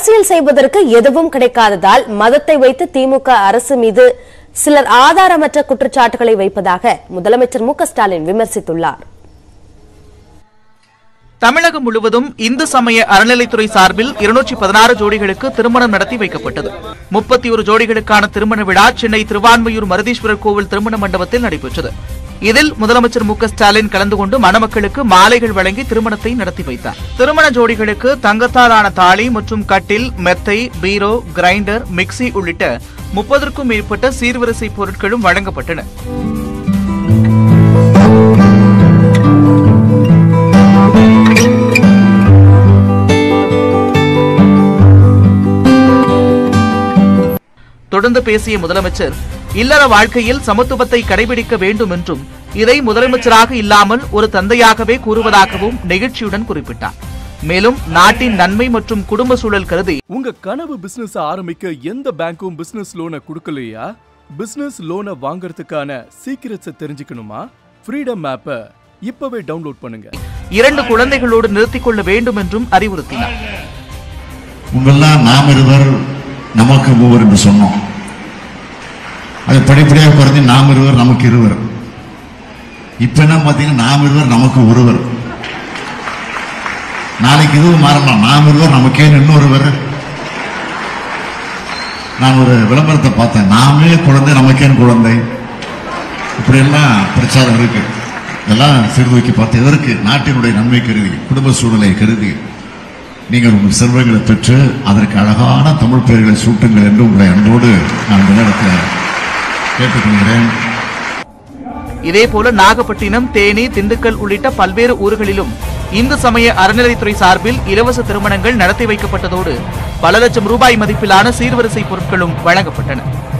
அரசியல் செய்வதற்கு எதுவும் கிடைக்காததால் மதத்தை வைத்து திமுக அரசு மீது சிலர் ஆதாரமற்ற குற்றச்சாட்டுகளை வைப்பதாக முதலமைச்சர் மு க ஸ்டாலின் விமர்சித்துள்ளார் தமிழகம் முழுவதும் இந்து சமய அறநிலைத்துறை சார்பில் இருநூற்றி பதினாறு ஜோடிகளுக்கு திருமணம் நடத்தி வைக்கப்பட்டது முப்பத்தி ஒரு ஜோடிகளுக்கான திருமண விழா சென்னை திருவான்மையூர் மருதீஸ்வரர் கோவில் திருமண மண்டபத்தில் நடைபெற்றது இதில் முதலமைச்சர் மு க ஸ்டாலின் கலந்து கொண்டு மணமக்களுக்கு மாலைகள் வழங்கி திருமணத்தை நடத்தி வைத்தார் திருமண ஜோடிகளுக்கு தங்கத்தாலான தாலி மற்றும் கட்டில் மெத்தை பீரோ கிரைண்டர் மிக்சி உள்ளிட்ட முப்பதற்கும் மேற்பட்ட சீர்வரிசை பொருட்களும் வழங்கப்பட்டன தொடர்ந்து பேசிய முதலமைச்சர் இல்லற வாழ்க்கையில் சமத்துவத்தை கடைபிடிக்க வேண்டும் என்றும் இதை முதலமைச்சராக இல்லாமல் ஒரு தந்தையாகவே கூறுவதாகவும் நெகிழ்ச்சியுடன் குறிப்பிட்டார் மேலும் நாட்டின் நன்மை மற்றும் குடும்ப சூழல் கருதி உங்க கனவு பிசினஸ் ஆரம்பிக்க எந்த பேங்க்கும் பிசினஸ் லோனை கொடுக்கலையா பிசினஸ் லோனை வாங்குறதுக்கான சீக்கிரட்ஸை தெரிஞ்சுக்கணுமா ஃப்ரீடம் ஆப்பை இப்பவே டவுன்லோட் பண்ணுங்க இரண்டு குழந்தைகளோடு நிறுத்திக் கொள்ள வேண்டும் என்றும் அறிவுறுத்தினார் உங்கள்லாம் நாம் இருவர் நமக்கு மூவர் என்று சொன்னோம் அது படிப்படியாக குறைஞ்சு நாம் இருவர் நமக்கு இருவர் இப்ப என்ன பார்த்தீங்கன்னா நாம் இருவர் நமக்கு ஒருவர் நாளைக்கு இதுவும் மாறலாம் நாம் இருவர் நமக்கே இன்னொருவர் நான் ஒரு விளம்பரத்தை பார்த்தேன் நாமே குழந்தை நமக்கேன் குழந்தை இப்படி எல்லாம் பிரச்சாரம் இருக்கு இதெல்லாம் சீர்தூக்கி பார்த்து எதற்கு நாட்டினுடைய நன்மை கருதி குடும்ப சூழலை கருதி நீங்கள் உங்கள் செல்வங்களை பெற்று அதற்கு அழகான தமிழ் பெயர்களை சூட்டுங்கள் என்று உங்களை அன்போடு நான் இந்த நேரத்தில் கேட்டுக்கொள்கிறேன் இதேபோல நாகப்பட்டினம் தேனி திண்டுக்கல் உள்ளிட்ட பல்வேறு ஊர்களிலும் இந்து சமய அறநிலைத்துறை சார்பில் இலவச திருமணங்கள் நடத்தி வைக்கப்பட்டதோடு பல லட்சம் ரூபாய் மதிப்பிலான சீர்வரிசை பொருட்களும் வழங்கப்பட்டன